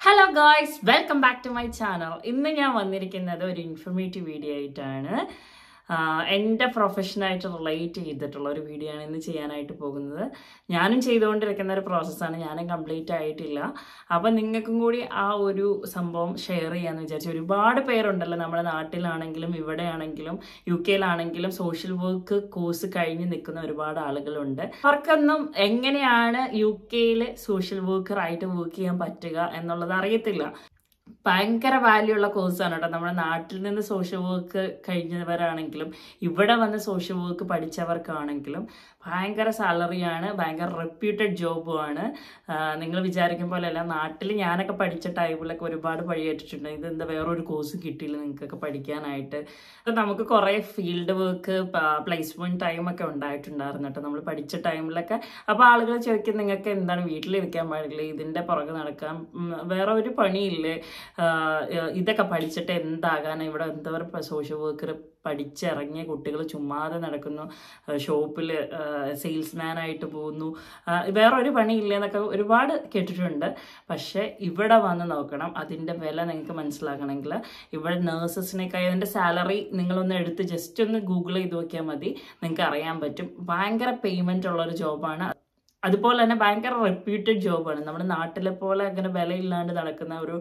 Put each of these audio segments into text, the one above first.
hello guys welcome back to my channel ഇന്ന് ഞാൻ വന്നിരിക്കുന്നത് ഒരു ഇൻഫർമേറ്റീവ് വീഡിയോ ആയിട്ടാണ് ആഹ് എൻ്റെ പ്രൊഫഷനായിട്ട് റിലേറ്റ് ചെയ്തിട്ടുള്ള ഒരു വീഡിയോ ആണ് ഇന്ന് ചെയ്യാനായിട്ട് പോകുന്നത് ഞാനും ചെയ്തുകൊണ്ടിരിക്കുന്ന ഒരു പ്രോസസ്സാണ് ഞാനും കംപ്ലീറ്റ് ആയിട്ടില്ല അപ്പം നിങ്ങൾക്കും കൂടി ആ ഒരു സംഭവം ഷെയർ ചെയ്യാമെന്ന് വിചാരിച്ചു ഒരുപാട് പേരുണ്ടല്ലോ നമ്മുടെ നാട്ടിലാണെങ്കിലും ഇവിടെയാണെങ്കിലും യു കെയിലാണെങ്കിലും സോഷ്യൽ വർക്ക് കോഴ്സ് കഴിഞ്ഞ് നിൽക്കുന്ന ഒരുപാട് ആളുകളുണ്ട് അവർക്കൊന്നും എങ്ങനെയാണ് യു കെയിൽ സോഷ്യൽ വർക്കർ ആയിട്ട് വർക്ക് ചെയ്യാൻ പറ്റുക എന്നുള്ളത് അറിയത്തില്ല ഭയങ്കര വാല്യൂ ഉള്ള കോഴ്സാണ് കേട്ടോ നമ്മുടെ നാട്ടിൽ നിന്ന് സോഷ്യൽ വർക്ക് കഴിഞ്ഞവരാണെങ്കിലും ഇവിടെ വന്ന് സോഷ്യൽ വർക്ക് പഠിച്ചവർക്കാണെങ്കിലും ഭയങ്കര സാലറിയാണ് ഭയങ്കര റെപ്യൂട്ടഡ് ജോബുമാണ് നിങ്ങൾ വിചാരിക്കും പോലെയല്ല നാട്ടിൽ ഞാനൊക്കെ പഠിച്ച ടൈമിലൊക്കെ ഒരുപാട് പഴിയേറ്റിട്ടുണ്ട് ഇത് എന്താ വേറൊരു കോഴ്സ് കിട്ടിയില്ല നിങ്ങൾക്കൊക്കെ പഠിക്കാനായിട്ട് അത് നമുക്ക് കുറേ ഫീൽഡ് വർക്ക് പ്ലേസ്മെന്റ് ടൈം ഒക്കെ ഉണ്ടായിട്ടുണ്ടായിരുന്നു കേട്ടോ നമ്മൾ പഠിച്ച ടൈമിലൊക്കെ അപ്പോൾ ആളുകൾ ചോദിക്കും നിങ്ങൾക്ക് എന്താണ് വീട്ടിലിരിക്കാൻ പാടില്ല ഇതിൻ്റെ പുറകെ നടക്കാൻ ഉം, വേറെ ഒരു പണിയില്ലേ ആഹ് ഇതൊക്കെ പഠിച്ചിട്ട് എന്താകാൻ ഇവിടെ എന്തോരം സോഷ്യൽ വർക്കർ പഠിച്ചിറങ്ങിയ കുട്ടികൾ ചുമ്മാതെ നടക്കുന്നു ഷോപ്പിൽ സെയിൽസ്മാൻ ആയിട്ട് പോകുന്നു ആഹ് വേറെ ഒരു പണിയില്ല എന്നൊക്കെ ഒരുപാട് കേട്ടിട്ടുണ്ട് പക്ഷെ ഇവിടെ വന്ന് നോക്കണം അതിൻ്റെ വില നിങ്ങൾക്ക് മനസ്സിലാക്കണമെങ്കിൽ ഇവിടെ നേഴ്സസിനേക്കായി അതിൻ്റെ സാലറി നിങ്ങളൊന്ന് എടുത്ത് ജസ്റ്റ് ഒന്ന് ഗൂഗിൾ ചെയ്ത് നോക്കിയാൽ മതി നിങ്ങൾക്ക് അറിയാൻ പറ്റും ഭയങ്കര പേയ്മെൻ്റ് ഉള്ളൊരു ജോബാണ് അതുപോലെ തന്നെ ഭയങ്കര റെപ്യൂട്ടഡ് ജോബാണ് നമ്മുടെ നാട്ടിലെ പോലെ അങ്ങനെ വിലയില്ലാണ്ട് നടക്കുന്ന ഒരു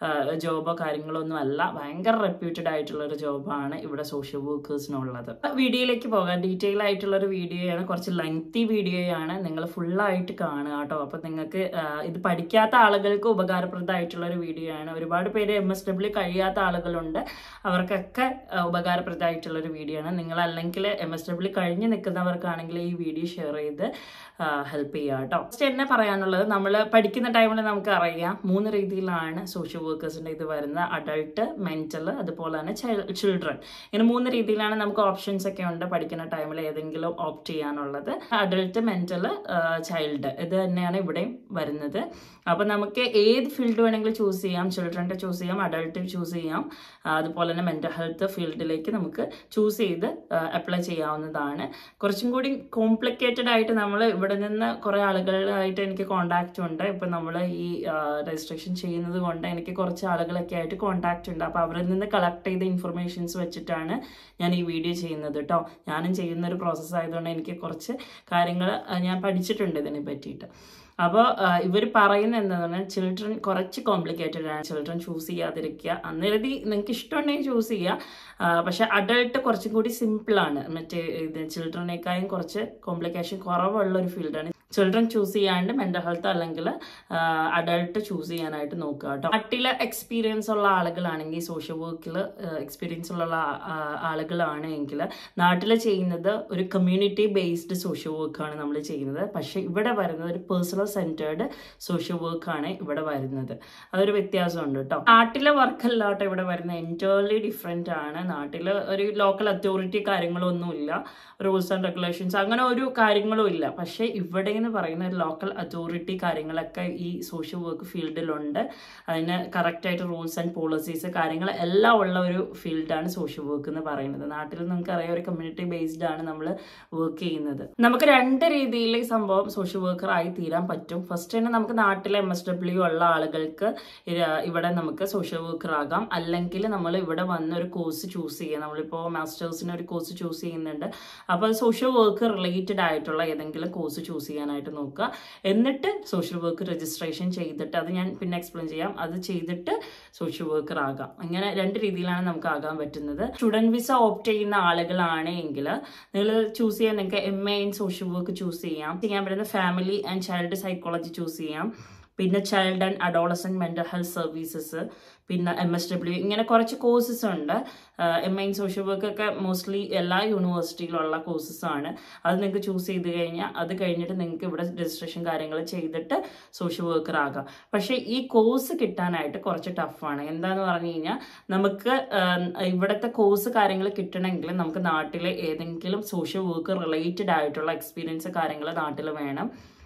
ജോബോ കാര്യങ്ങളോ ഒന്നും അല്ല ഭയങ്കര റെപ്യൂട്ടഡ് ആയിട്ടുള്ള ഒരു ജോബാണ് ഇവിടെ സോഷ്യൽ വർക്കേഴ്സിനുള്ളത് വീഡിയോയിലേക്ക് പോകാം ഡീറ്റെയിൽ ആയിട്ടുള്ള ഒരു വീഡിയോയാണ് കുറച്ച് ലെങ്തി വീഡിയോയാണ് നിങ്ങൾ ഫുള്ളായിട്ട് കാണുക കേട്ടോ അപ്പം നിങ്ങൾക്ക് ആ, ഇത് പഠിക്കാത്ത ആളുകൾക്ക് ഉപകാരപ്രദമായിട്ടുള്ള ഒരു വീഡിയോ ആണ് ഒരുപാട് പേര് എം എസ് ഡബ്ല്യു കഴിയാത്ത ആളുകളുണ്ട് അവർക്കൊക്കെ ആ, ഉപകാരപ്രദമായിട്ടുള്ള ഒരു വീഡിയോ ആണ് നിങ്ങൾ അല്ലെങ്കിൽ എം എസ് ഡബ്ല്യു കഴിഞ്ഞ് നിൽക്കുന്നവർക്കാണെങ്കിൽ ഈ വീഡിയോ ഷെയർ ചെയ്ത് ഹെൽപ്പ് ചെയ്യുക കേട്ടോ ഫസ്റ്റ് എന്നെ പറയാനുള്ളത് നമ്മൾ പഠിക്കുന്ന ടൈമിൽ നമുക്ക് അറിയാം മൂന്ന് രീതിയിലാണ് സോഷ്യൽ വർക്കേഴ്സിൻ്റെ ഇത് വരുന്നത് അഡൾട്ട് മെന്റൽ അതുപോലെ തന്നെ ചിൽഡ്രൻ ഇങ്ങനെ മൂന്ന് രീതിയിലാണ് നമുക്ക് ഓപ്ഷൻസ് ഒക്കെ ഉണ്ട് പഠിക്കുന്ന ടൈമിൽ ഏതെങ്കിലും ഓപ്റ്റ് ചെയ്യാനുള്ളത് അഡൾട്ട് മെന്റൽ ചൈൽഡ് ഇത് തന്നെയാണ് ഇവിടെയും വരുന്നത് അപ്പോൾ നമുക്ക് ഏത് ഫീൽഡ് വേണമെങ്കിലും ചൂസ് ചെയ്യാം ചിൽഡ്രൻ്റെ ചൂസ് ചെയ്യാം അഡൾട്ട് ചൂസ് ചെയ്യാം ആ, അതുപോലെ തന്നെ മെൻ്റൽ ഹെൽത്ത് ഫീൽഡിലേക്ക് നമുക്ക് ചൂസ് ചെയ്ത് അപ്ലൈ ചെയ്യാവുന്നതാണ് കുറച്ചും കൂടി കോംപ്ലിക്കേറ്റഡ് ആയിട്ട് നമ്മൾ ഇവിടെ നിന്ന് കുറേ ആളുകളായിട്ട് എനിക്ക് കോണ്ടാക്റ്റ് ഉണ്ട് ഇപ്പം നമ്മൾ ഈ രജിസ്ട്രേഷൻ ചെയ്യുന്നത് കൊണ്ട് എനിക്ക് കുറച്ച് ആളുകളൊക്കെ ആയിട്ട് കോണ്ടാക്റ്റ് ഉണ്ട് അപ്പോൾ അവരിൽ നിന്ന് കളക്ട് ചെയ്ത ഇൻഫർമേഷൻസ് വെച്ചിട്ടാണ് ഞാൻ ഈ വീഡിയോ ചെയ്യുന്നത് കേട്ടോ ഞാനും ചെയ്യുന്ന ഒരു പ്രോസസ്സ് ആയതുകൊണ്ട് എനിക്ക് കുറച്ച് കാര്യങ്ങൾ ഞാൻ പഠിച്ചിട്ടുണ്ട് ഇതിനെ പറ്റിയിട്ട് അപ്പോൾ ഇവർ പറയുന്നത് എന്താണെന്ന് പറഞ്ഞാൽ ചിൽഡ്രൻ കുറച്ച് കോംപ്ലിക്കേറ്റഡ് ആണ് ചിൽഡ്രൻ ചൂസ് ചെയ്യാതിരിക്കുക അന്നേരതി നിങ്ങൾക്ക് ഇഷ്ടമുണ്ടെങ്കിൽ ചൂസ് ചെയ്യുക ആ, പക്ഷെ അഡൾട്ട് കുറച്ചും കൂടി സിമ്പിളാണ് മറ്റേ ഇത് ചിൽഡ്രനേക്കാളും കുറച്ച് കോംപ്ലിക്കേഷൻ കുറവുള്ള ഒരു ഫീൽഡാണ് ചിൽഡ്രൻ ചൂസ് ചെയ്യാണ്ട് മെൻ്റൽ ഹെൽത്ത് അല്ലെങ്കിൽ അഡൾട്ട് ചൂസ് ചെയ്യാനായിട്ട് നോക്കുക കേട്ടോ നാട്ടിലെ എക്സ്പീരിയൻസ് ഉള്ള ആളുകളാണെങ്കിൽ സോഷ്യൽ വർക്കിൽ എക്സ്പീരിയൻസ് ഉള്ള ആ, ആളുകളാണ് എങ്കിൽ നാട്ടിൽ ചെയ്യുന്നത് ഒരു കമ്മ്യൂണിറ്റി ബേസ്ഡ് സോഷ്യൽ വർക്കാണ് നമ്മൾ ചെയ്യുന്നത് പക്ഷെ ഇവിടെ വരുന്നത് ഒരു പേഴ്സണൽ സെൻറ്റേർഡ് സോഷ്യൽ വർക്കാണ് ഇവിടെ വരുന്നത് അതൊരു വ്യത്യാസമുണ്ട് കേട്ടോ നാട്ടിലെ വർക്കല്ല കേട്ടോ ഇവിടെ വരുന്നത് എൻറ്റയർലി ഡിഫറെൻ്റ് ആണ് നാട്ടിൽ ഒരു ലോക്കൽ അതോറിറ്റി കാര്യങ്ങളൊന്നുമില്ല റൂൾസ് ആൻഡ് റെഗുലേഷൻസ് അങ്ങനെ ഒരു കാര്യങ്ങളും ഇല്ല പക്ഷേ ഇവിടെ എന്ന് പറയുന്ന ഒരു ലോക്കൽ അതോറിറ്റി കാര്യങ്ങളൊക്കെ ഈ സോഷ്യൽ വർക്ക് ഫീൽഡിലുണ്ട് അതിന് കറക്റ്റായിട്ട് റൂൾസ് ആൻഡ് പോളിസീസ് കാര്യങ്ങൾ എല്ലാം ഉള്ള ഒരു ഫീൽഡാണ് സോഷ്യൽ വർക്ക് എന്ന് പറയുന്നത് നാട്ടിൽ നമുക്കറിയാം ഒരു കമ്മ്യൂണിറ്റി ബേസ്ഡ് ആണ് നമ്മൾ വർക്ക് ചെയ്യുന്നത് നമുക്ക് രണ്ട് രീതിയിൽ ഈ സംഭവം സോഷ്യൽ വർക്കർ ആയി തീരാൻ പറ്റും ഫസ്റ്റ് തന്നെ നമുക്ക് നാട്ടിലെ എം എസ് ഡബ്ല്യു ഉള്ള ആളുകൾക്ക് ഇര- ഇവിടെ നമുക്ക് സോഷ്യൽ വർക്കർ ആകാം അല്ലെങ്കിൽ നമ്മൾ ഇവിടെ വന്ന് ഒരു കോഴ്സ് ചൂസ് ചെയ്യുക നമ്മളിപ്പോൾ മാസ്റ്റേഴ്സിന് ഒരു കോഴ്സ് ചൂസ് ചെയ്യുന്നുണ്ട് അപ്പോൾ സോഷ്യൽ വർക്ക് റിലേറ്റഡ് ആയിട്ടുള്ള ഏതെങ്കിലും കോഴ്സ് ചൂസ് ചെയ്യാനായിട്ട് നോക്കുക എന്നിട്ട് സോഷ്യൽ വർക്ക് രജിസ്ട്രേഷൻ ചെയ്തിട്ട് അത് ഞാൻ പിന്നെ എക്സ്പ്ലെയിൻ ചെയ്യാം അത് ചെയ്തിട്ട് സോഷ്യൽ വർക്കർ ആകാം അങ്ങനെ രണ്ട് രീതിയിലാണ് നമുക്ക് ആകാൻ പറ്റുന്നത് സ്റ്റുഡൻറ് വിസ ഓപ്റ്റ് ചെയ്യുന്ന ആളുകളാണ് എങ്കിൽ നിങ്ങൾ ചൂസ് ചെയ്യാൻ നിങ്ങൾക്ക് M A in social work choose ചെയ്യാം ചെയ്യാൻ പറ്റുന്ന family and child psychology choose ചെയ്യാം പിന്നെ child and adolescent mental health services പിന്നെ എം എസ് ഡബ്ല്യു ഇങ്ങനെ കുറച്ച് കോഴ്സസ് ഉണ്ട് എം ഐ സോഷ്യൽ വർക്ക് ഒക്കെ മോസ്റ്റ്ലി എല്ലാ യൂണിവേഴ്സിറ്റിയിലുള്ള കോഴ്സസ് ആണ് അത് നിങ്ങൾക്ക് ചൂസ് ചെയ്ത് കഴിഞ്ഞാൽ അത് കഴിഞ്ഞിട്ട് നിങ്ങൾക്ക് ഇവിടെ രജിസ്ട്രേഷൻ കാര്യങ്ങൾ ചെയ്തിട്ട് സോഷ്യൽ വർക്കർ ആകാം പക്ഷേ ഈ കോഴ്സ് കിട്ടാനായിട്ട് കുറച്ച് ടഫാണ് എന്താന്ന് പറഞ്ഞു കഴിഞ്ഞാൽ നമുക്ക് ആഹ്, ഇവിടുത്തെ കോഴ്സ് കാര്യങ്ങൾ കിട്ടണമെങ്കിൽ നമുക്ക് നാട്ടിലെ ഏതെങ്കിലും സോഷ്യൽ വർക്ക് റിലേറ്റഡ് ആയിട്ടുള്ള എക്സ്പീരിയൻസ് കാര്യങ്ങൾ നാട്ടിൽ വേണം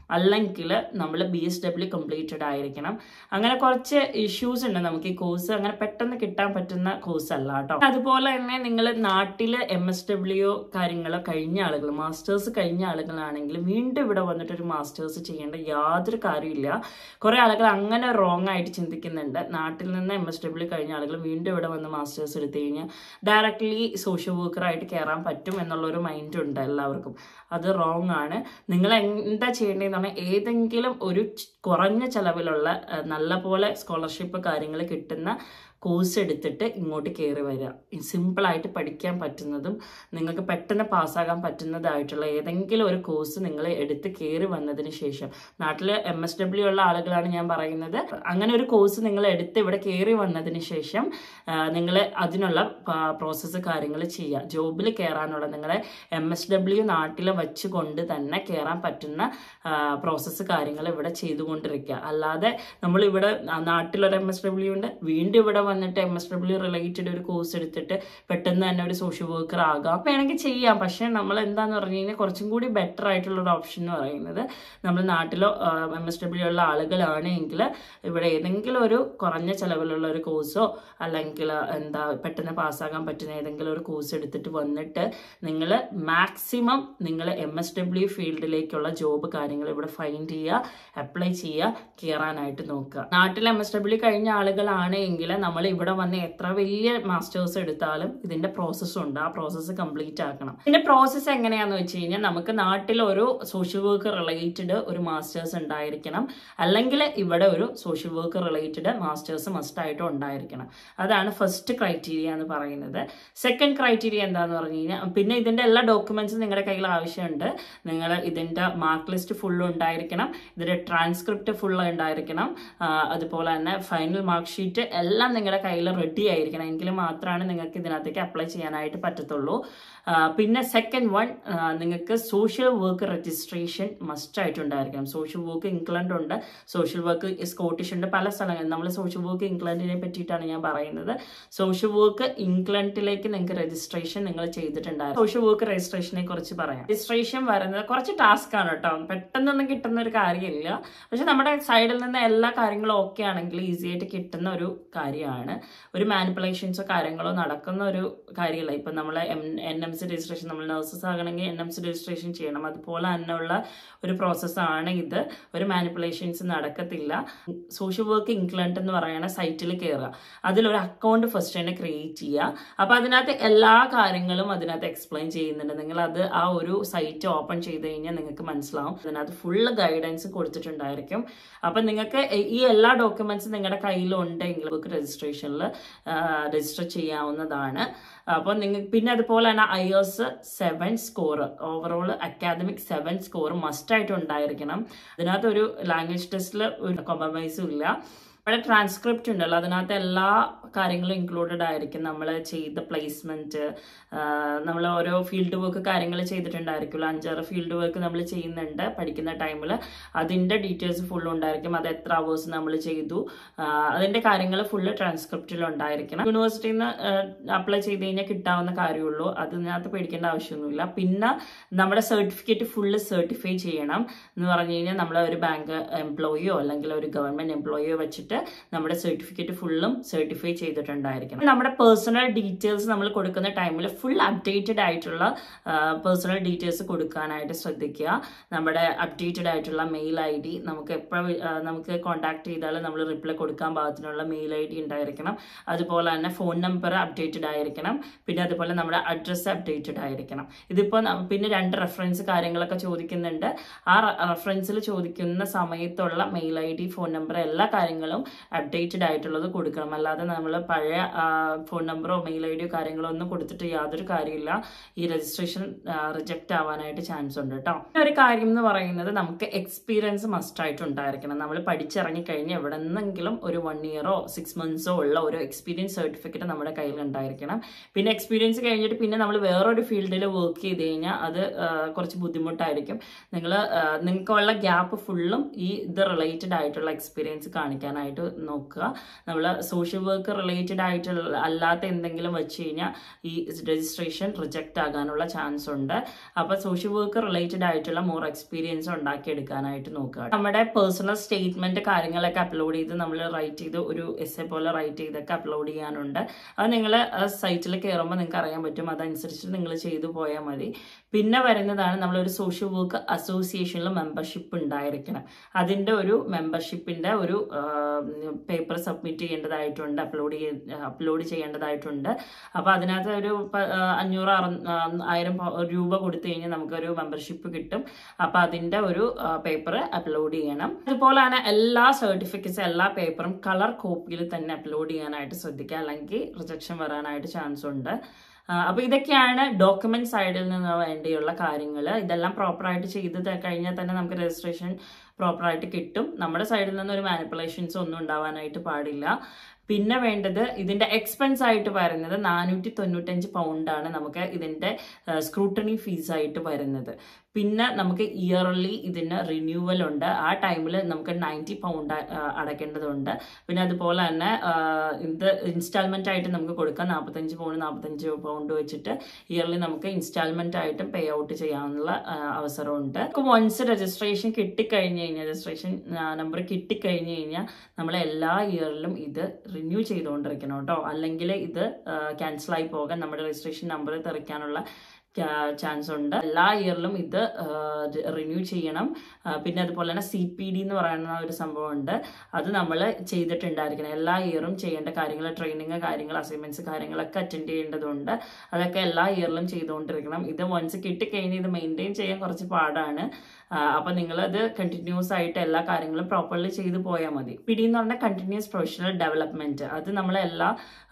അല്ലെങ്കിൽ നമ്മൾ ബി എസ് ഡബ്ല്യു കംപ്ലീറ്റഡ് ആയിരിക്കണം അങ്ങനെ കുറച്ച് ഇഷ്യൂസ് ഉണ്ട് നമുക്ക് ഈ കോഴ്സ് അങ്ങനെ പെട്ടെന്ന് കിട്ടാൻ പറ്റുന്ന കോഴ്സ് അല്ല കേട്ടോ അതുപോലെ തന്നെ നിങ്ങൾ നാട്ടിൽ എം എസ് ഡബ്ല്യു കാര്യങ്ങൾ കഴിഞ്ഞ ആളുകൾ മാസ്റ്റേഴ്സ് കഴിഞ്ഞ ആളുകളാണെങ്കിൽ വീണ്ടും ഇവിടെ വന്നിട്ട് ഒരു മാസ്റ്റേഴ്സ് ചെയ്യേണ്ട യാതൊരു കാര്യമില്ല കുറേ ആളുകൾ അങ്ങനെ റോങ് ആയിട്ട് ചിന്തിക്കുന്നുണ്ട് നാട്ടിൽ നിന്ന് എം എസ് ഡബ്ല്യു കഴിഞ്ഞ ആളുകൾ വീണ്ടും ഇവിടെ വന്ന് മാസ്റ്റേഴ്സ് എടുത്തു കഴിഞ്ഞാൽ ഡയറക്റ്റ്ലി സോഷ്യൽ വർക്കറായിട്ട് കയറാൻ പറ്റും എന്നുള്ളൊരു മൈൻഡ് ഉണ്ട് എല്ലാവർക്കും അത് റോങ് ആണ് നിങ്ങൾ എന്താ ചെയ്യേണ്ടതെന്ന് പറഞ്ഞാൽ ഏതെങ്കിലും ഒരു ച്- കുറഞ്ഞ ചെലവിലുള്ള അഹ്, നല്ല പോലെ സ്കോളർഷിപ്പ് കാര്യങ്ങൾ കിട്ടുന്ന കോഴ്സ് എടുത്തിട്ട് ഇങ്ങോട്ട് കയറി വരിക സിമ്പിളായിട്ട് പഠിക്കാൻ പറ്റുന്നതും നിങ്ങൾക്ക് പെട്ടെന്ന് പാസ്സാകാൻ പറ്റുന്നതായിട്ടുള്ള ഏതെങ്കിലും ഒരു കോഴ്സ് നിങ്ങൾ എടുത്ത് കയറി വന്നതിന് ശേഷം നാട്ടിൽ എം എസ് ഡബ്ല്യു ഉള്ള ആളുകളാണ് ഞാൻ പറയുന്നത് അങ്ങനെ ഒരു കോഴ്സ് നിങ്ങൾ എടുത്ത് ഇവിടെ കയറി വന്നതിന് ശേഷം നിങ്ങൾ അതിനുള്ള പ്രോസസ്സ് കാര്യങ്ങൾ ചെയ്യുക ജോബിൽ കയറാനുള്ള നിങ്ങളെ എം എസ് ഡബ്ല്യു നാട്ടിൽ വെച്ചുകൊണ്ട് തന്നെ കയറാൻ പറ്റുന്ന പ്രോസസ്സ് കാര്യങ്ങൾ ഇവിടെ ചെയ്തുകൊണ്ടിരിക്കുക അല്ലാതെ നമ്മൾ ഇവിടെ നാട്ടിലൊരു എം എസ് ഡബ്ല്യു ഉണ്ട് വീണ്ടും ഇവിടെ വന്നിട്ട് എം എസ് ഡബ്ല്യു റിലേറ്റഡ് ഒരു കോഴ്സ് എടുത്തിട്ട് പെട്ടെന്ന് തന്നെ ഒരു സോഷ്യൽ വർക്കർ ആകാം വേണമെങ്കിൽ ചെയ്യാം പക്ഷേ നമ്മൾ എന്താന്ന് പറഞ്ഞു കഴിഞ്ഞാൽ കുറച്ചും കൂടി ബെറ്റർ ആയിട്ടുള്ള ഒരു ഓപ്ഷൻ എന്ന് പറയുന്നത് നമ്മൾ നാട്ടിലോ എം എസ് ഡബ്ല്യു ഉള്ള ആളുകളാണ് എങ്കിൽ ഇവിടെ ഏതെങ്കിലും ഒരു കുറഞ്ഞ ചെലവിലുള്ള ഒരു കോഴ്സോ അല്ലെങ്കിൽ എന്താ പെട്ടെന്ന് പാസ്സാകാൻ പറ്റുന്ന ഏതെങ്കിലും ഒരു കോഴ്സ് എടുത്തിട്ട് വന്നിട്ട് നിങ്ങൾ മാക്സിമം നിങ്ങൾ എം എസ് ഡബ്ല്യു ഫീൽഡിലേക്കുള്ള ജോബ് കാര്യങ്ങൾ ഇവിടെ ഫൈൻഡ് ചെയ്യുക അപ്ലൈ ചെയ്യുക കയറാനായിട്ട് നോക്കുക നാട്ടിൽ എം എസ് ഡബ്ല്യു കഴിഞ്ഞ ആളുകളാണ് എങ്കിൽ നമ്മൾ ഇവിടെ വന്ന് എത്ര വലിയ മാസ്റ്റേഴ്സ് എടുത്താലും ഇതിന്റെ പ്രോസസ്സ് ഉണ്ട് ആ പ്രോസസ്സ് കംപ്ലീറ്റ് ആക്കണം ഇതിന്റെ പ്രോസസ്സ് എങ്ങനെയാന്ന് വെച്ച് കഴിഞ്ഞാൽ നമുക്ക് നാട്ടിൽ ഒരു സോഷ്യൽ വർക്ക് റിലേറ്റഡ് ഒരു മാസ്റ്റേഴ്സ് ഉണ്ടായിരിക്കണം അല്ലെങ്കിൽ ഇവിടെ ഒരു social work related masters must ആയിട്ടും ഉണ്ടായിരിക്കണം അതാണ് ഫസ്റ്റ് ക്രൈറ്റീരിയ എന്ന് പറയുന്നത് സെക്കൻഡ് ക്രൈറ്റീരിയ എന്താന്ന് പറഞ്ഞു കഴിഞ്ഞാൽ പിന്നെ ഇതിന്റെ എല്ലാ ഡോക്യുമെന്റ്സും നിങ്ങളുടെ കയ്യിൽ ആവശ്യമുണ്ട് നിങ്ങൾ ഇതിന്റെ മാർക്ക് ലിസ്റ്റ് ഫുൾ ഉണ്ടായിരിക്കണം ഇതിന്റെ ട്രാൻസ്ക്രിപ്റ്റ് ഫുൾ ഉണ്ടായിരിക്കണം ആ, അതുപോലെ തന്നെ ഫൈനൽ മാർക്ക് ഷീറ്റ് എല്ലാം നിങ്ങളുടെ കയ്യിൽ റെഡി ആയിരിക്കണം എങ്കിൽ മാത്രമാണ് നിങ്ങൾക്ക് ഇതിനകത്തേക്ക് അപ്ലൈ ചെയ്യാനായിട്ട് പറ്റത്തുള്ളൂ ആ, പിന്നെ സെക്കൻഡ് വൺ നിങ്ങൾക്ക് സോഷ്യൽ വർക്ക് രജിസ്ട്രേഷൻ മസ്റ്റ് ആയിട്ടുണ്ടായിരിക്കണം സോഷ്യൽ വർക്ക് ഇംഗ്ലണ്ട് ഉണ്ട് സോഷ്യൽ വർക്ക് സ്കോട്ടിഷ് ഉണ്ട് പല സ്ഥലങ്ങളിൽ നമ്മൾ സോഷ്യൽ വർക്ക് ഇംഗ്ലണ്ടിനെ പറ്റിയിട്ടാണ് ഞാൻ പറയുന്നത് സോഷ്യൽ വർക്ക് ഇംഗ്ലണ്ടിലേക്ക് നിങ്ങൾക്ക് രജിസ്ട്രേഷൻ നിങ്ങൾ ചെയ്തിട്ടുണ്ടായിരുന്നു സോഷ്യൽ വർക്ക് രജിസ്ട്രേഷനെ കുറിച്ച് പറയാം രജിസ്ട്രേഷൻ വരുന്നത് കുറച്ച് ടാസ്ക് ആണ് കേട്ടോ പെട്ടെന്നൊന്നും കിട്ടുന്ന ഒരു കാര്യമില്ല പക്ഷെ നമ്മുടെ സൈഡിൽ നിന്ന് എല്ലാ കാര്യങ്ങളും ഓക്കെ ആണെങ്കിൽ ഈസി ആയിട്ട് കിട്ടുന്ന ഒരു കാര്യമാണ് ഒരു മാനിപ്പുലേഷൻസോ കാര്യങ്ങളോ നടക്കുന്ന ഒരു കാര്യമല്ല ഇപ്പം നമ്മൾ M N M C registration നമ്മൾ നഴ്സസ് ആകണമെങ്കിൽ എൻ എം സി രജിസ്ട്രേഷൻ ചെയ്യണം അതുപോലെ തന്നെയുള്ള ഒരു പ്രോസസ്സാണ് ഇത് ഒരു മാനിപ്പുലേഷൻസ് നടക്കത്തില്ല സോഷ്യൽ വർക്ക് ഇംഗ്ലണ്ട് എന്ന് പറയുന്ന സൈറ്റിൽ കയറുക അതിലൊരു അക്കൗണ്ട് ഫസ്റ്റ് തന്നെ ക്രിയേറ്റ് ചെയ്യുക അപ്പോൾ അതിനകത്ത് എല്ലാ കാര്യങ്ങളും അതിനകത്ത് എക്സ്പ്ലെയിൻ ചെയ്യുന്നുണ്ട് നിങ്ങൾ അത് ആ ഒരു സൈറ്റ് ഓപ്പൺ ചെയ്ത് കഴിഞ്ഞാൽ നിങ്ങൾക്ക് മനസ്സിലാവും അതിനകത്ത് ഫുള്ള് ഗൈഡൻസ് കൊടുത്തിട്ടുണ്ടായിരിക്കും അപ്പം നിങ്ങൾക്ക് ഈ എല്ലാ ഡോക്യുമെന്റ്സും നിങ്ങളുടെ കയ്യിലുണ്ടെങ്കിൽ ബുക്ക് രജിസ്ട്രേഷനിൽ രജിസ്റ്റർ ചെയ്യാവുന്നതാണ് അപ്പോൾ നിങ്ങൾക്ക് പിന്നെ അതുപോലെ തന്നെ I S seven score overall academic seven score must ആയിട്ട് ഉണ്ടായിരിക്കണം അതിനകത്ത് ഒരു ലാംഗ്വേജ് ടെസ്റ്റിൽ ഒരു കോംപ്രമൈസും ഇല്ല അവിടെ ട്രാൻസ്ക്രിപ്റ്റ് ഉണ്ടല്ലോ അതിനകത്ത് എല്ലാ കാര്യങ്ങളും ഇൻക്ലൂഡഡ് ആയിരിക്കും നമ്മൾ ചെയ്ത പ്ലേസ്മെന്റ് നമ്മൾ ഓരോ ഫീൽഡ് വർക്ക് കാര്യങ്ങൾ ചെയ്തിട്ടുണ്ടായിരിക്കുമല്ലോ അഞ്ചാറ് ഫീൽഡ് വർക്ക് നമ്മൾ ചെയ്യുന്നുണ്ട് പഠിക്കുന്ന ടൈമിൽ അതിൻ്റെ ഡീറ്റെയിൽസ് ഫുൾ ഉണ്ടായിരിക്കും അത് എത്ര അവേഴ്സ് നമ്മൾ ചെയ്തു ആ, അതിൻ്റെ കാര്യങ്ങൾ ഫുള്ള് ട്രാൻസ്ക്രിപ്റ്റിൽ ഉണ്ടായിരിക്കണം യൂണിവേഴ്സിറ്റിയിൽ നിന്ന് അപ്ലൈ ചെയ്ത് കഴിഞ്ഞാൽ കിട്ടാവുന്ന കാര്യമുള്ളൂ അതിനകത്ത് പേടിക്കേണ്ട ആവശ്യമൊന്നുമില്ല പിന്നെ നമ്മുടെ സർട്ടിഫിക്കറ്റ് ഫുള്ള് സർട്ടിഫൈ ചെയ്യണം എന്ന് പറഞ്ഞു കഴിഞ്ഞാൽ നമ്മൾ ഒരു ബാങ്ക് എംപ്ലോയിയോ അല്ലെങ്കിൽ ഒരു ഗവൺമെന്റ് എംപ്ലോയിയോ വെച്ചിട്ട് നമ്മുടെ സർട്ടിഫിക്കറ്റ് ഫുള്ളും സർട്ടിഫൈ ചെയ്തിട്ടുണ്ടായിരിക്കണം നമ്മുടെ പേഴ്സണൽ ഡീറ്റെയിൽസ് നമ്മൾ കൊടുക്കുന്ന ടൈമിൽ ഫുൾ അപ്ഡേറ്റഡ് ആയിട്ടുള്ള പേഴ്സണൽ ഡീറ്റെയിൽസ് കൊടുക്കാനായിട്ട് ശ്രദ്ധിക്കുക നമ്മുടെ അപ്ഡേറ്റഡ് ആയിട്ടുള്ള മെയിൽ ഐ ഡി നമുക്ക് എപ്പോഴും നമുക്ക് കോൺടാക്ട് ചെയ്താൽ നമ്മൾ റിപ്ലൈ കൊടുക്കാൻ പാകത്തിനുള്ള മെയിൽ ഐ ഡി ഉണ്ടായിരിക്കണം അതുപോലെ തന്നെ ഫോൺ നമ്പർ അപ്ഡേറ്റഡ് ആയിരിക്കണം പിന്നെ അതുപോലെ നമ്മുടെ അഡ്രസ്സ് അപ്ഡേറ്റഡ് ആയിരിക്കണം ഇതിപ്പോൾ ന- പിന്നെ രണ്ട് റെഫറൻസ് കാര്യങ്ങളൊക്കെ ചോദിക്കുന്നുണ്ട് ആ റെഫറൻസിൽ ചോദിക്കുന്ന സമയത്തുള്ള mail I D phone number എല്ലാ കാര്യങ്ങളും അപ്ഡേറ്റഡ് ആയിട്ടുള്ളത് കൊടുക്കണം അല്ലാതെ നമ്മൾ പഴയ ഫോൺ നമ്പറോ മെയിൽ ഐ ഡിയോ കാര്യങ്ങളോ ഒന്നും കൊടുത്തിട്ട് യാതൊരു കാര്യമില്ല ഈ രജിസ്ട്രേഷൻ റിജക്റ്റ് ആവാനായിട്ട് ചാൻസ് ഉണ്ട് കേട്ടോ പിന്നെ ഒരു കാര്യം എന്ന് പറയുന്നത് നമുക്ക് എക്സ്പീരിയൻസ് മസ്റ്റ് ആയിട്ട് ഉണ്ടായിരിക്കണം നമ്മൾ പഠിച്ചിറങ്ങി കഴിഞ്ഞ് എവിടെ നിന്നെങ്കിലും ഒരു വൺ ഇയറോ സിക്സ് മന്ത്സോ ഉള്ള ഒരു എക്സ്പീരിയൻസ് സർട്ടിഫിക്കറ്റ് നമ്മുടെ കയ്യിൽ ഉണ്ടായിരിക്കണം പിന്നെ എക്സ്പീരിയൻസ് കഴിഞ്ഞിട്ട് പിന്നെ നമ്മൾ വേറൊരു ഫീൽഡിൽ വർക്ക് ചെയ്ത് കഴിഞ്ഞാൽ അത് ആ, കുറച്ച് ബുദ്ധിമുട്ടായിരിക്കും നിങ്ങൾ നിങ്ങൾക്കുള്ള ഗ്യാപ്പ് ഫുള്ളും ഈ ഇത് റിലേറ്റഡ് ആയിട്ടുള്ള എക്സ്പീരിയൻസ് കാണിക്കാനായിട്ട് എടുക്കാനായിട്ട് നോക്കുക നമ്മൾ സോഷ്യൽ വർക്ക് റിലേറ്റഡ് ആയിട്ടുള്ള അല്ലാത്ത എന്തെങ്കിലും വെച്ച് കഴിഞ്ഞാൽ ഈ രജിസ്ട്രേഷൻ റിജക്റ്റ് ആകാനുള്ള ചാൻസ് ഉണ്ട് അപ്പോൾ സോഷ്യൽ വർക്ക് റിലേറ്റഡ് ആയിട്ടുള്ള മോർ എക്സ്പീരിയൻസ് ഉണ്ടാക്കിയെടുക്കാനായിട്ട് നോക്കുക നമ്മുടെ പേഴ്സണൽ സ്റ്റേറ്റ്മെന്റ് കാര്യങ്ങളൊക്കെ അപ്ലോഡ് ചെയ്ത് നമ്മൾ റൈറ്റ് ചെയ്ത് ഒരു എസ് എ പോലെ റൈറ്റ് ചെയ്തൊക്കെ അപ്ലോഡ് ചെയ്യാനുണ്ട് അത് നിങ്ങൾ സൈറ്റിൽ കയറുമ്പോൾ നിങ്ങൾക്ക് അറിയാൻ പറ്റും അതനുസരിച്ച് നിങ്ങൾ ചെയ്തു പോയാൽ മതി പിന്നെ വരുന്നതാണ് നമ്മളൊരു സോഷ്യൽ വർക്ക് അസോസിയേഷനിൽ മെമ്പർഷിപ്പ് ഉണ്ടായിരിക്കണം അതിൻ്റെ ഒരു മെമ്പർഷിപ്പിൻ്റെ ഒരു പേപ്പർ സബ്മിറ്റ് ചെയ്യേണ്ടതായിട്ടുണ്ട് അപ്ലോഡ് ചെയ്യ അപ്ലോഡ് ചെയ്യേണ്ടതായിട്ടുണ്ട് അപ്പോൾ അതിനകത്ത് ഒരു പ- ആ, അഞ്ഞൂറ് അറു- ആ, ആയിരം പ- രൂപ കൊടുത്തു കഴിഞ്ഞാൽ നമുക്കൊരു മെമ്പർഷിപ്പ് കിട്ടും അപ്പോൾ അതിൻ്റെ ഒരു പേപ്പർ അപ്ലോഡ് ചെയ്യണം അതുപോലെയാണ് എല്ലാ സർട്ടിഫിക്കറ്റ്സ് എല്ലാ പേപ്പറും കളർ കോപ്പിയിൽ തന്നെ അപ്ലോഡ് ചെയ്യാനായിട്ട് ശ്രദ്ധിക്കുക അല്ലെങ്കിൽ റിജക്ഷൻ വരാനായിട്ട് ചാൻസ് ഉണ്ട് അപ്പോൾ ഇതൊക്കെയാണ് ഡോക്യുമെന്റ് സൈഡിൽ നിന്ന് വേണ്ടിയുള്ള കാര്യങ്ങൾ ഇതെല്ലാം പ്രോപ്പറായിട്ട് ചെയ്ത് ത- കഴിഞ്ഞാൽ തന്നെ നമുക്ക് രജിസ്ട്രേഷൻ പ്രോപ്പറായിട്ട് കിട്ടും നമ്മുടെ സൈഡിൽ നിന്ന് ഒരു മാനിപ്പുലേഷൻസ് ഒന്നും ഉണ്ടാവാനായിട്ട് പാടില്ല പിന്നെ വേണ്ടത് ഇതിന്റെ എക്സ്പെൻസ് ആയിട്ട് വരുന്നത് നാനൂറ്റി തൊണ്ണൂറ്റഞ്ച് പൗണ്ടാണ് നമുക്ക് ഇതിന്റെ സ്ക്രൂട്ടണി ഫീസ് ആയിട്ട് വരുന്നത് പിന്നെ നമുക്ക് ഇയർലി ഇതിന് റിന്യൂവൽ ഉണ്ട് ആ ടൈമിൽ നമുക്ക് നയൻറ്റി പൗണ്ട് അടയ്ക്കേണ്ടതുണ്ട് പിന്നെ അതുപോലെ തന്നെ ആ, ഇത് ഇൻസ്റ്റാൾമെന്റ് ആയിട്ട് നമുക്ക് കൊടുക്കാം നാൽപ്പത്തഞ്ച് പൗണ്ട് നാൽപ്പത്തഞ്ച് പൗണ്ട് വെച്ചിട്ട് ഇയർലി നമുക്ക് ഇൻസ്റ്റാൾമെന്റ് ആയിട്ടും പേ ഔട്ട് ചെയ്യാനുള്ള ആ, അവസരമുണ്ട് നമുക്ക് വൺസ് രജിസ്ട്രേഷൻ കിട്ടിക്കഴിഞ്ഞ് കഴിഞ്ഞാൽ രജിസ്ട്രേഷൻ നമ്പർ കിട്ടിക്കഴിഞ്ഞ് കഴിഞ്ഞാൽ നമ്മൾ എല്ലാ ഇയറിലും ഇത് റിന്യൂ ചെയ്തുകൊണ്ടിരിക്കണം കേട്ടോ അല്ലെങ്കിൽ ഇത് ക്യാൻസൽ ആയി പോകാൻ നമ്മുടെ രജിസ്ട്രേഷൻ നമ്പർ തെറിക്കാനുള്ള ചാൻസ് ഉണ്ട് എല്ലാ ഇയറിലും ഇത് റിന്യൂ ചെയ്യണം ആ, പിന്നെ അതുപോലെ തന്നെ സി പി ഡി എന്ന് പറയുന്ന ഒരു സംഭവമുണ്ട് അത് നമ്മൾ ചെയ്തിട്ടുണ്ടായിരിക്കണം എല്ലാ ഇയറും ചെയ്യേണ്ട കാര്യങ്ങൾ ട്രെയിനിങ് കാര്യങ്ങൾ അസൈൻമെന്റ്സ് കാര്യങ്ങളൊക്കെ അറ്റൻഡ് ചെയ്യേണ്ടതുണ്ട് അതൊക്കെ എല്ലാ ഇയറിലും ചെയ്തുകൊണ്ടിരിക്കണം ഇത് വൺസ് കിട്ടിക്കഴിഞ്ഞ് ഇത് മെയിൻറ്റെയിൻ ചെയ്യാൻ കുറച്ച് പാടാണ് ആ, അപ്പൊ നിങ്ങളത് കണ്ടിന്യൂസ് ആയിട്ട് എല്ലാ കാര്യങ്ങളും പ്രോപ്പർലി ചെയ്തു പോയാൽ മതി പിടി എന്ന് പറഞ്ഞാൽ കണ്ടിന്യൂസ് പ്രൊഫഷണൽ ഡെവലപ്മെന്റ് അത് നമ്മൾ എല്ലാ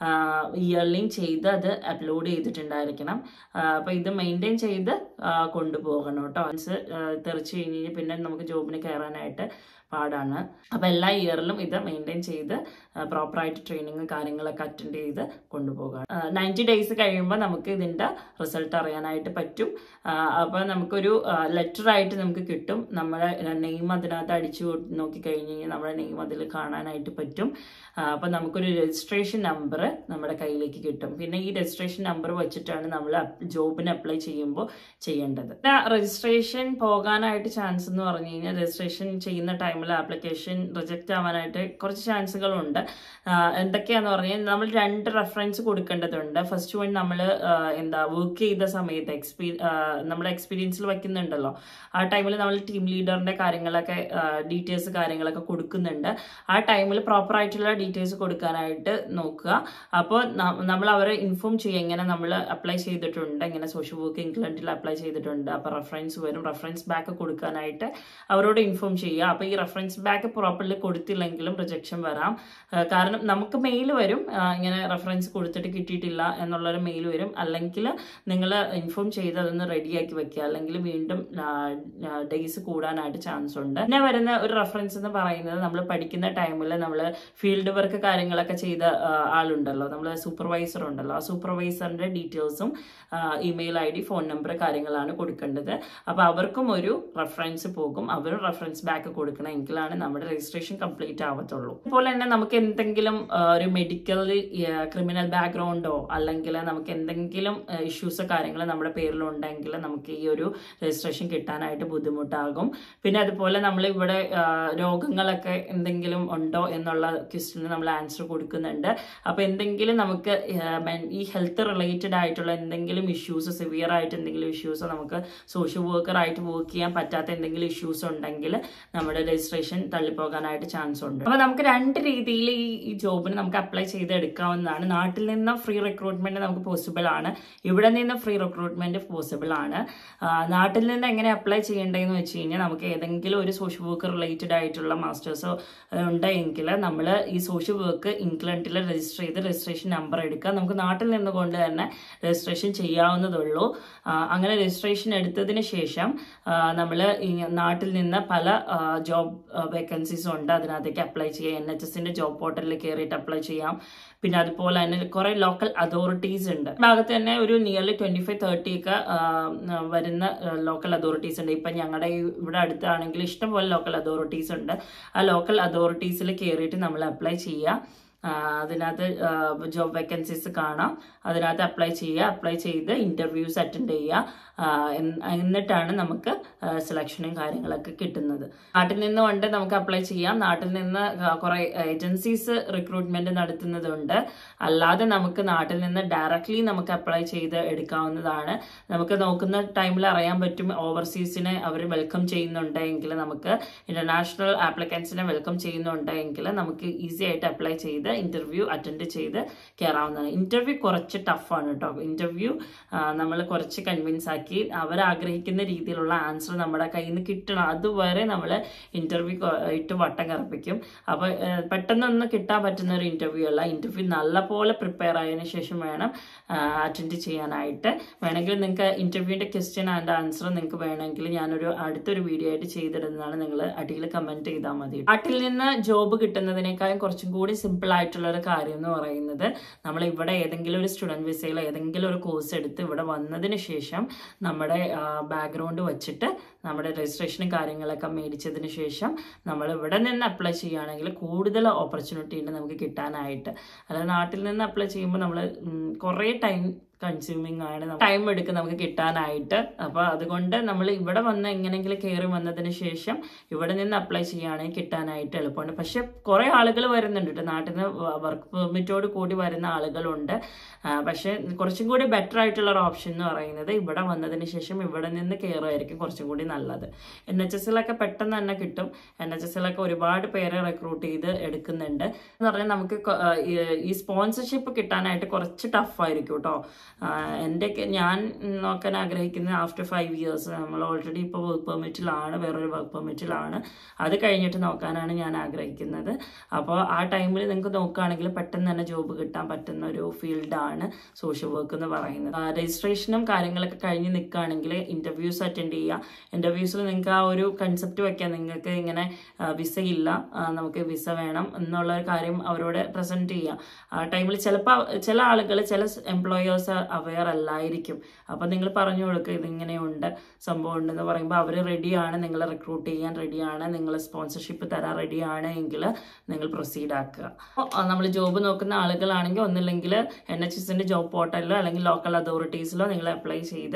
ഇയർലിയും ചെയ്ത് അത് അപ്ലോഡ് ചെയ്തിട്ടുണ്ടായിരിക്കണം ആ, അപ്പൊ ഇത് മെയിൻറ്റെയിൻ ചെയ്ത് ആ, കൊണ്ടുപോകണം കേട്ടോ മീൻസ് തെറിച്ച് കഴിഞ്ഞ് കഴിഞ്ഞാൽ പിന്നെ നമുക്ക് ജോബിന് കയറാനായിട്ട് പാടാണ് അപ്പൊ എല്ലാ ഇയറിലും ഇത് മെയിൻറ്റെയിൻ ചെയ്ത് പ്രോപ്പറായിട്ട് ട്രെയിനിങ് കാര്യങ്ങളൊക്കെ അറ്റൻഡ് ചെയ്ത് കൊണ്ടുപോകാം നയൻറ്റി ഡേയ്സ് കഴിയുമ്പോൾ നമുക്ക് ഇതിന്റെ റിസൾട്ട് അറിയാനായിട്ട് പറ്റും അപ്പോൾ നമുക്കൊരു ലെറ്റർ ആയിട്ട് നമുക്ക് കിട്ടും നമ്മുടെ നെയിം അതിനകത്ത് അടിച്ചു നോക്കി കഴിഞ്ഞ് കഴിഞ്ഞാൽ നമ്മുടെ നെയിം അതിൽ കാണാനായിട്ട് പറ്റും അപ്പോൾ നമുക്കൊരു രജിസ്ട്രേഷൻ നമ്പർ നമ്മുടെ കയ്യിലേക്ക് കിട്ടും പിന്നെ ഈ രജിസ്ട്രേഷൻ നമ്പർ വെച്ചിട്ടാണ് നമ്മൾ ജോബിന് അപ്ലൈ ചെയ്യുമ്പോൾ ചെയ്യേണ്ടത് രജിസ്ട്രേഷൻ പോകാനായിട്ട് ചാൻസ് എന്ന് പറഞ്ഞു കഴിഞ്ഞാൽ രജിസ്ട്രേഷൻ ചെയ്യുന്ന ടൈമിൽ ആപ്ലിക്കേഷൻ റിജക്റ്റ് ആവാനായിട്ട് കുറച്ച് ചാൻസുകളുണ്ട് എന്തൊക്കെയാന്ന് പറഞ്ഞാൽ നമ്മൾ രണ്ട് റെഫറൻസ് കൊടുക്കേണ്ടതുണ്ട് ഫസ്റ്റ് വൺ നമ്മൾ എന്താ വർക്ക് ചെയ്ത സമയത്ത് എക്സ്പീ നമ്മുടെ എക്സ്പീരിയൻസിൽ വെക്കുന്നുണ്ടല്ലോ ആ ടൈമിൽ നമ്മൾ ടീം ലീഡറിന്റെ കാര്യങ്ങളൊക്കെ ഡീറ്റെയിൽസ് കാര്യങ്ങളൊക്കെ കൊടുക്കുന്നുണ്ട് ആ ടൈമിൽ പ്രോപ്പർ ആയിട്ടുള്ള ഡീറ്റെയിൽസ് കൊടുക്കാനായിട്ട് നോക്കുക അപ്പോൾ നമ്മൾ അവരെ ഇൻഫോം ചെയ്യുക ഇങ്ങനെ നമ്മൾ അപ്ലൈ ചെയ്തിട്ടുണ്ട് ഇങ്ങനെ സോഷ്യൽ വർക്ക് ഇംഗ്ലണ്ടിൽ അപ്ലൈ ചെയ്തിട്ടുണ്ട് അപ്പോൾ റെഫറൻസ് വരും റെഫറൻസ് ബാക്ക് കൊടുക്കാനായിട്ട് അവരോട് ഇൻഫോം ചെയ്യുക അപ്പോൾ ഈ റെഫറൻസ് ബാക്ക് പ്രോപ്പർലി കൊടുത്തില്ലെങ്കിലും റിജക്ഷൻ വരാം ആ, കാരണം നമുക്ക് മെയിൽ വരും ആ, ഇങ്ങനെ റെഫറൻസ് കൊടുത്തിട്ട് കിട്ടിയിട്ടില്ല എന്നുള്ളൊരു മെയിൽ വരും അല്ലെങ്കിൽ നിങ്ങൾ ഇൻഫോം ചെയ്ത് അതൊന്ന് റെഡിയാക്കി വെക്കുക അല്ലെങ്കിൽ വീണ്ടും ഡേയ്സ് കൂടാനായിട്ട് ചാൻസ് ഉണ്ട് പിന്നെ വരുന്ന ഒരു റെഫറൻസ് എന്ന് പറയുന്നത് നമ്മൾ പഠിക്കുന്ന ടൈമിൽ നമ്മൾ ഫീൽഡ് വർക്ക് കാര്യങ്ങളൊക്കെ ചെയ്ത ആ, ആളുണ്ടല്ലോ നമ്മൾ സൂപ്പർവൈസർ ഉണ്ടല്ലോ ആ സൂപ്പർവൈസറിന്റെ ഡീറ്റെയിൽസും email I D phone number കാര്യങ്ങളാണ് കൊടുക്കേണ്ടത് അപ്പോൾ അവർക്കും ഒരു റെഫറൻസ് പോകും അവരും റെഫറൻസ് ബാക്ക് കൊടുക്കണം എങ്കിലാണ് നമ്മുടെ രജിസ്ട്രേഷൻ കംപ്ലീറ്റ് ആവത്തുള്ളൂ അതുപോലെ തന്നെ നമുക്ക് എന്തെങ്കിലും ആ, ഒരു മെഡിക്കൽ ക്രിമിനൽ ബാക്ക്ഗ്രൗണ്ടോ അല്ലെങ്കിൽ നമുക്ക് എന്തെങ്കിലും ഇഷ്യൂസോ കാര്യങ്ങളോ നമ്മുടെ പേരിലുണ്ടെങ്കിൽ നമുക്ക് ഈ ഒരു രജിസ്ട്രേഷൻ കിട്ടാനായിട്ട് ബുദ്ധിമുട്ടാകും പിന്നെ അതുപോലെ നമ്മൾ ഇവിടെ ആ, രോഗങ്ങളൊക്കെ എന്തെങ്കിലും ഉണ്ടോ എന്നുള്ള ക്വസ്റ്റിന് നമ്മൾ ആൻസർ കൊടുക്കുന്നുണ്ട് അപ്പൊ എന്തെങ്കിലും നമുക്ക് ആ, men- ഈ ഹെൽത്ത് റിലേറ്റഡ് ആയിട്ടുള്ള എന്തെങ്കിലും ഇഷ്യൂസ് സിവിയർ ആയിട്ട് എന്തെങ്കിലും ഇഷ്യൂസ് നമുക്ക് സോഷ്യൽ വർക്കർ ആയിട്ട് വർക്ക് ചെയ്യാൻ പറ്റാത്ത എന്തെങ്കിലും ഇഷ്യൂസ് ഉണ്ടെങ്കിൽ നമ്മുടെ രജിസ്ട്രേഷൻ തള്ളിപ്പോകാനായിട്ട് ചാൻസ് ഉണ്ട് അപ്പൊ നമുക്ക് രണ്ട് രീതിയിൽ ഈ ഈ ജോബിന് നമുക്ക് അപ്ലൈ ചെയ്ത് എടുക്കാവുന്നതാണ് നാട്ടിൽ നിന്ന് ഫ്രീ റിക്രൂട്ട്മെന്റ് നമുക്ക് പോസിബിൾ ആണ് ഇവിടെ നിന്ന് ഫ്രീ റിക്രൂട്ട്മെന്റ് പോസിബിൾ ആണ് ആ, നാട്ടിൽ നിന്ന് എങ്ങനെ അപ്ലൈ ചെയ്യേണ്ടതെന്ന് വെച്ച് കഴിഞ്ഞാൽ നമുക്ക് ഏതെങ്കിലും ഒരു സോഷ്യൽ വർക്ക് റിലേറ്റഡ് ആയിട്ടുള്ള മാസ്റ്റേഴ്സോ ഉണ്ടെങ്കിൽ നമ്മൾ ഈ സോഷ്യൽ വർക്ക് ഇംഗ്ലണ്ടിൽ രജിസ്റ്റർ ചെയ്ത് രജിസ്ട്രേഷൻ നമ്പർ എടുക്കുക നമുക്ക് നാട്ടിൽ നിന്നുകൊണ്ട് തന്നെ രജിസ്ട്രേഷൻ ചെയ്യാവുന്നതുള്ളൂ ആ, അങ്ങനെ രജിസ്ട്രേഷൻ എടുത്തതിന് ശേഷം നമ്മൾ നാട്ടിൽ നിന്ന് പല ജോബ് ജോബ് വേക്കൻസീസ് ഉണ്ട് അതിനകത്തേക്ക് അപ്ലൈ ചെയ്യാം എൻ എച്ച് എസിന്റെ ജോബ് പോർട്ടലിൽ കയറിയിട്ട് അപ്ലൈ ചെയ്യാം പിന്നെ അതുപോലെ തന്നെ കുറെ ലോക്കൽ അതോറിറ്റീസ് ഉണ്ട് ഭാഗത്ത് തന്നെ ഒരു നിയർലി ട്വന്റി ഫൈവ് തേർട്ടി ഒക്കെ ആ, വരുന്ന ലോക്കൽ അതോറിറ്റീസ് ഉണ്ട് ഇപ്പം ഞങ്ങളുടെ ഈ ഇവിടെ അടുത്താണെങ്കിൽ ഇഷ്ടംപോലെ ലോക്കൽ അതോറിറ്റീസ് ഉണ്ട് ആ ലോക്കൽ അതോറിറ്റീസിൽ കയറിയിട്ട് നമ്മൾ അപ്ലൈ ചെയ്യുക ആ, അതിനകത്ത് ജോബ് വേക്കൻസീസ് കാണാം അതിനകത്ത് അപ്ലൈ ചെയ്യുക അപ്ലൈ ചെയ്ത് ഇന്റർവ്യൂസ് അറ്റൻഡ് ചെയ്യുക ആ, എന്ന് എന്നിട്ടാണ് നമുക്ക് സെലക്ഷനും കാര്യങ്ങളൊക്കെ കിട്ടുന്നത് നാട്ടിൽ നിന്ന് കൊണ്ട് നമുക്ക് അപ്ലൈ ചെയ്യാം നാട്ടിൽ നിന്ന് കുറെ ഏജൻസീസ് റിക്രൂട്ട്മെന്റ് നടത്തുന്നതുണ്ട് അല്ലാതെ നമുക്ക് നാട്ടിൽ നിന്ന് ഡയറക്റ്റ്ലി നമുക്ക് അപ്ലൈ ചെയ്ത് എടുക്കാവുന്നതാണ് നമുക്ക് നോക്കുന്ന ടൈമിൽ അറിയാൻ പറ്റും ഓവർസീസിനെ അവർ വെൽക്കം ചെയ്യുന്നുണ്ടെങ്കിൽ നമുക്ക് ഇന്റർനാഷണൽ ആപ്ലിക്കൻസിനെ വെൽക്കം ചെയ്യുന്നുണ്ടെങ്കിൽ നമുക്ക് ഈസി ആയിട്ട് അപ്ലൈ ചെയ്ത് ഇന്റർവ്യൂ അറ്റൻഡ് ചെയ്ത് കയറാവുന്നതാണ് ഇന്റർവ്യൂ കുറച്ച് ടഫാണ് കേട്ടോ ഇന്റർവ്യൂ നമ്മൾ കുറച്ച് കൺവിൻസ് ആക്കി അവർ ആഗ്രഹിക്കുന്ന രീതിയിലുള്ള ആൻസർ നമ്മുടെ കയ്യിൽ നിന്ന് കിട്ടണം അതുവരെ നമ്മൾ ഇന്റർവ്യൂ ഇട്ട് വട്ടം കറപ്പിക്കും അപ്പോൾ പെട്ടെന്നൊന്നും കിട്ടാൻ പറ്റുന്ന ഒരു ഇന്റർവ്യൂ അല്ല ഇന്റർവ്യൂ നല്ലപോലെ പ്രിപ്പയർ ആയതിനു ശേഷം വേണം അറ്റൻഡ് ചെയ്യാനായിട്ട് വേണമെങ്കിൽ നിങ്ങൾക്ക് ഇന്റർവ്യൂവിന്റെ ക്വസ്റ്റ്യൻ ആൻഡ് ആൻസർ നിങ്ങൾക്ക് വേണമെങ്കിൽ ഞാനൊരു അടുത്തൊരു വീഡിയോ ആയിട്ട് ചെയ്തിടുന്നതാണ് നിങ്ങൾ അടിയിൽ കമന്റ് ചെയ്താൽ മതി നാട്ടിൽ നിന്ന് ജോബ് കിട്ടുന്നതിനേക്കാളും കുറച്ചും കൂടി സിമ്പിൾ ആയിട്ടുള്ള ഒരു കാര്യം എന്ന് പറയുന്നത് നമ്മൾ ഇവിടെ ഏതെങ്കിലും ഒരു സ്റ്റുഡന്റ് വിസയിൽ ഏതെങ്കിലും ഒരു കോഴ്സ് എടുത്ത് ഇവിടെ വന്നതിന് ശേഷം നമ്മുടെ ബാക്ക്ഗ്രൗണ്ട് വെച്ചിട്ട് നമ്മുടെ രജിസ്ട്രേഷനും കാര്യങ്ങളൊക്കെ മേടിച്ചതിന് ശേഷം നമ്മൾ ഇവിടെ നിന്ന് അപ്ലൈ ചെയ്യുകയാണെങ്കിൽ കൂടുതൽ ഓപ്പർച്യൂണിറ്റി ഉണ്ട് നമുക്ക് കിട്ടാനായിട്ട് അല്ലാതെ നാട്ടിൽ നിന്ന് അപ്ലൈ ചെയ്യുമ്പോൾ നമ്മൾ കുറേ ടൈം കൺസ്യൂമിങ് ആണ് ടൈം എടുക്കും നമുക്ക് കിട്ടാനായിട്ട് അപ്പൊ അതുകൊണ്ട് നമ്മൾ ഇവിടെ വന്ന് എങ്ങനെയെങ്കിലും കയറി വന്നതിന് ശേഷം ഇവിടെ നിന്ന് അപ്ലൈ ചെയ്യുകയാണെങ്കിൽ കിട്ടാനായിട്ട് എളുപ്പമുണ്ട് പക്ഷെ കുറെ ആളുകൾ വരുന്നുണ്ട് കേട്ടോ നാട്ടിൽ നിന്ന് വർക്ക് പെർമിറ്റോട് കൂടി വരുന്ന ആളുകളുണ്ട് ആ, പക്ഷെ കുറച്ചും കൂടി ബെറ്റർ ആയിട്ടുള്ള ഒരു ഓപ്ഷൻ എന്ന് പറയുന്നത് ഇവിടെ വന്നതിന് ശേഷം ഇവിടെ നിന്ന് കയറുമായിരിക്കും കുറച്ചും കൂടി നല്ലത് എൻ എച്ച് എസിലൊക്കെ പെട്ടെന്ന് തന്നെ കിട്ടും എൻ എച്ച് എസിലൊക്കെ ഒരുപാട് പേരെ റിക്രൂട്ട് ചെയ്ത് എടുക്കുന്നുണ്ട് എന്ന് പറഞ്ഞാൽ നമുക്ക് കൊ- ആ, ഈ- ഈ സ്പോൺസർഷിപ്പ് കിട്ടാനായിട്ട് കുറച്ച് ടഫായിരിക്കും കേട്ടോ എൻ്റെ ഞാൻ നോക്കാൻ ആഗ്രഹിക്കുന്നത് ആഫ്റ്റർ ഫൈവ് ഇയേഴ്സ് നമ്മൾ ഓൾറെഡി ഇപ്പോൾ വർക്ക് പെർമിറ്റിലാണ് വേറൊരു വർക്ക് പെർമിറ്റിലാണ് അത് കഴിഞ്ഞിട്ട് നോക്കാനാണ് ഞാൻ ആഗ്രഹിക്കുന്നത് അപ്പോൾ ആ ടൈമിൽ നിങ്ങൾക്ക് നോക്കുകയാണെങ്കിൽ പെട്ടെന്ന് തന്നെ ജോബ് കിട്ടാൻ പറ്റുന്ന ഒരു ഫീൽഡാണ് സോഷ്യൽ വർക്ക് എന്ന് പറയുന്നത് രജിസ്ട്രേഷനും കാര്യങ്ങളൊക്കെ കഴിഞ്ഞ് നിൽക്കുകയാണെങ്കിൽ ഇൻ്റർവ്യൂസ് അറ്റൻഡ് ചെയ്യുക ഇൻ്റർവ്യൂസിൽ നിങ്ങൾക്ക് ആ ഒരു കൺസെപ്റ്റ് വെക്കാം നിങ്ങൾക്ക് ഇങ്ങനെ വിസ ഇല്ല ആ, നമുക്ക് വിസ വേണം എന്നുള്ള ഒരു കാര്യം അവരോട് പ്രസന്റ് ചെയ്യുക ആ ടൈമിൽ ചിലപ്പോൾ ചില ആളുകൾ ചില എംപ്ലോയേഴ്സ് അവെയർ അല്ലായിരിക്കും അപ്പം നിങ്ങൾ പറഞ്ഞു കൊടുക്കുക ഇതിങ്ങനെയുണ്ട് സംഭവം ഉണ്ടെന്ന് പറയുമ്പോൾ അവർ റെഡിയാണ് നിങ്ങളെ റിക്രൂട്ട് ചെയ്യാൻ റെഡിയാണ് നിങ്ങൾ സ്പോൺസർഷിപ്പ് തരാൻ റെഡിയാണ് എങ്കിൽ നിങ്ങൾ പ്രൊസീഡ് ആക്കുക നമ്മൾ ജോബ് നോക്കുന്ന ആളുകളാണെങ്കിൽ ഒന്നില്ലെങ്കിൽ എൻ എച്ച് എസിൻ്റെ ജോബ് പോർട്ടലിലോ അല്ലെങ്കിൽ ലോക്കൽ അതോറിറ്റീസിലോ നിങ്ങൾ അപ്ലൈ ചെയ്ത്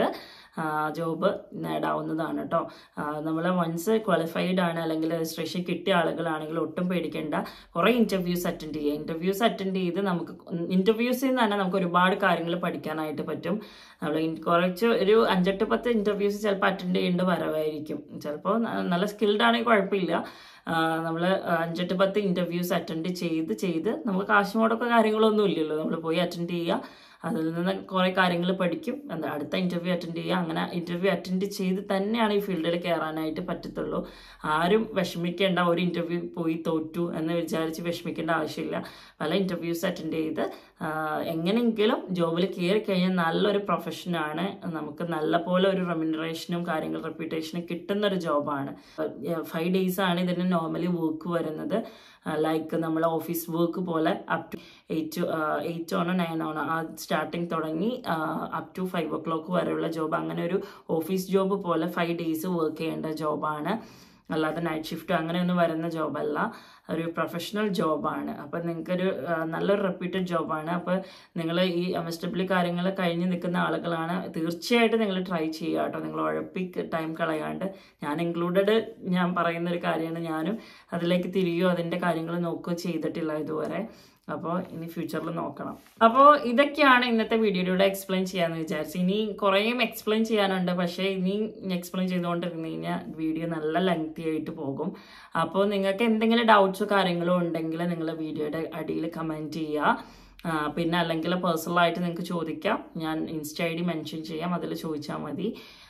ജോബ് നേടാവുന്നതാണ് കേട്ടോ നമ്മൾ വൺസ് ക്വാളിഫൈഡ് ആണ് അല്ലെങ്കിൽ രജിസ്ട്രേഷൻ കിട്ടിയ ആളുകളാണെങ്കിൽ ഒട്ടും പേടിക്കേണ്ട കുറേ ഇൻ്റർവ്യൂസ് അറ്റൻഡ് ചെയ്യുക ഇൻ്റർവ്യൂസ് അറ്റൻഡ് ചെയ്ത് നമുക്ക് ഇൻ്റർവ്യൂസിൽ നിന്ന് തന്നെ നമുക്ക് ഒരുപാട് കാര്യങ്ങൾ പഠിക്കാനായിട്ട് പറ്റും നമ്മൾ കുറച്ച് ഒരു അഞ്ചെട്ട് പത്ത് ഇൻ്റർവ്യൂസ് ചിലപ്പോൾ അറ്റൻഡ് ചെയ്യേണ്ടി വരവായിരിക്കും ചിലപ്പോൾ നല്ല സ്കിൽഡ് ആണെങ്കിൽ കുഴപ്പമില്ല നമ്മൾ അഞ്ചെട്ട് പത്ത് ഇൻ്റർവ്യൂസ് അറ്റൻഡ് ചെയ്ത് ചെയ്ത് നമുക്ക് കാശ് മുടക്കോ കാര്യങ്ങളൊന്നും ഇല്ലല്ലോ നമ്മൾ പോയി അറ്റൻഡ് ചെയ്യുക അതിൽ നിന്ന് കുറേ കാര്യങ്ങൾ പഠിക്കും എന്താ അടുത്ത ഇൻ്റർവ്യൂ അറ്റൻഡ് ചെയ്യുക അങ്ങനെ ഇൻ്റർവ്യൂ അറ്റൻഡ് ചെയ്ത് തന്നെയാണ് ഈ ഫീൽഡിൽ കയറാനായിട്ട് പറ്റത്തുള്ളൂ ആരും വിഷമിക്കേണ്ട ഒരു ഇൻ്റർവ്യൂ പോയി തോറ്റു എന്ന് വിചാരിച്ച് വിഷമിക്കേണ്ട ആവശ്യമില്ല പല ഇൻ്റർവ്യൂസ് അറ്റൻഡ് ചെയ്ത് ആ, എങ്ങനെയെങ്കിലും ജോബിൽ കയറി കഴിഞ്ഞാൽ നല്ലൊരു പ്രൊഫഷനാണ് നമുക്ക് നല്ല പോലെ ഒരു റെമ്യൂണറേഷനും കാര്യങ്ങൾ റെപ്യൂട്ടേഷനും കിട്ടുന്ന ഒരു ജോബാണ് ഫൈവ് ഡേയ്സ് ആണ് ഇതിന് നോർമലി വർക്ക് വരുന്നത് ലൈക്ക് നമ്മൾ ഓഫീസ് വർക്ക് പോലെ അപ് ടു എയ്റ്റ് എയ്റ്റ് ഓണോ നയൻ ഓണോ ആ സ്റ്റാർട്ടിങ് തുടങ്ങി up to five o'clock വരെയുള്ള ജോബ് അങ്ങനെ ഒരു ഓഫീസ് ജോബ് പോലെ ഫൈവ് ഡേയ്സ് വർക്ക് ചെയ്യേണ്ട ജോബാണ് അല്ലാതെ നൈറ്റ് ഷിഫ്റ്റ് അങ്ങനെയൊന്നും വരുന്ന ജോബല്ല ഒരു പ്രൊഫഷണൽ ജോബാണ് അപ്പം നിങ്ങൾക്കൊരു ആ, നല്ലൊരു റെപ്യൂട്ടഡ് ജോബാണ് അപ്പോൾ നിങ്ങൾ ഈ എം എസ് ഡബ്ല്യു കാര്യങ്ങൾ കഴിഞ്ഞ് നിൽക്കുന്ന ആളുകളാണ് തീർച്ചയായിട്ടും നിങ്ങൾ ട്രൈ ചെയ്യുക കേട്ടോ നിങ്ങൾ ഉഴപ്പി ടൈം കളയാണ്ട് ഞാൻ ഇൻക്ലൂഡഡ് ഞാൻ പറയുന്ന ഒരു കാര്യമാണ് ഞാനും അതിലേക്ക് തിരികെയോ അതിൻ്റെ കാര്യങ്ങൾ നോക്കുകയോ ചെയ്തിട്ടില്ല ഇതുവരെ അപ്പോൾ ഇനി ഫ്യൂച്ചറിൽ നോക്കണം അപ്പോൾ ഇതൊക്കെയാണ് ഇന്നത്തെ വീഡിയോയിലൂടെ എക്സ്പ്ലെയിൻ ചെയ്യാന്ന് വിചാരിച്ചു ഇനി കുറേയും എക്സ്പ്ലെയിൻ ചെയ്യാനുണ്ട് പക്ഷേ ഇനി എക്സ്പ്ലെയിൻ ചെയ്തുകൊണ്ടിരുന്ന് കഴിഞ്ഞാൽ വീഡിയോ നല്ല ലെങ്തി ആയിട്ട് പോകും അപ്പോൾ നിങ്ങൾക്ക് എന്തെങ്കിലും ഡൗട്ട്സോ കാര്യങ്ങളോ ഉണ്ടെങ്കിൽ നിങ്ങൾ വീഡിയോയുടെ അടിയിൽ കമൻറ്റ് ചെയ്യുക ആ, പിന്നെ അല്ലെങ്കിൽ പേഴ്സണലായിട്ട് നിങ്ങൾക്ക് ചോദിക്കാം ഞാൻ ഇൻസ്റ്റ ഐ ഡി മെൻഷൻ ചെയ്യാം അതിൽ ചോദിച്ചാൽ മതി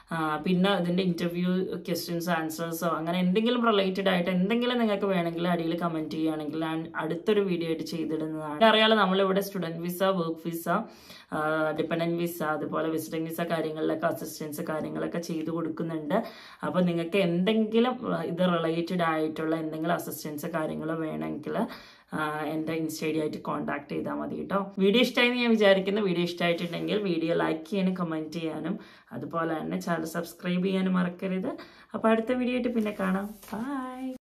ആ, പിന്നെ അതിൻ്റെ ഇൻ്റർവ്യൂ ക്വസ്റ്റ്യൻസ് ആൻസേഴ്സോ അങ്ങനെ എന്തെങ്കിലും റിലേറ്റഡ് ആയിട്ട് എന്തെങ്കിലും നിങ്ങൾക്ക് വേണമെങ്കിൽ അടിയിൽ കമൻറ്റ് ചെയ്യുകയാണെങ്കിൽ ഞാൻ അടുത്തൊരു വീഡിയോ ആയിട്ട് ചെയ്തിടുന്നതാണ് അറിയാലോ നമ്മളിവിടെ student visa work visa dependent visa അതുപോലെ വിസിറ്റിംഗ് വിസ കാര്യങ്ങളിലൊക്കെ അസിസ്റ്റൻസ് കാര്യങ്ങളൊക്കെ ചെയ്തു കൊടുക്കുന്നുണ്ട് അപ്പോൾ നിങ്ങൾക്ക് എന്തെങ്കിലും ആ, ഇത് റിലേറ്റഡ് ആയിട്ടുള്ള എന്തെങ്കിലും അസിസ്റ്റൻസ് കാര്യങ്ങളോ വേണമെങ്കിൽ എൻ്റെ ഇൻസ്റ്റൈഡി ആയിട്ട് കോൺടാക്ട് ചെയ്താൽ മതി കേട്ടോ വീഡിയോ ഇഷ്ടമായി എന്ന് ഞാൻ വിചാരിക്കുന്നു വീഡിയോ ഇഷ്ടമായിട്ടുണ്ടെങ്കിൽ വീഡിയോ ലൈക്ക് ചെയ്യാനും കമൻറ്റ് ചെയ്യാനും അതുപോലെ തന്നെ ചാനൽ സബ്സ്ക്രൈബ് ചെയ്യാനും മറക്കരുത് അപ്പോൾ അടുത്ത വീഡിയോ ആയിട്ട് പിന്നെ കാണാം ബൈ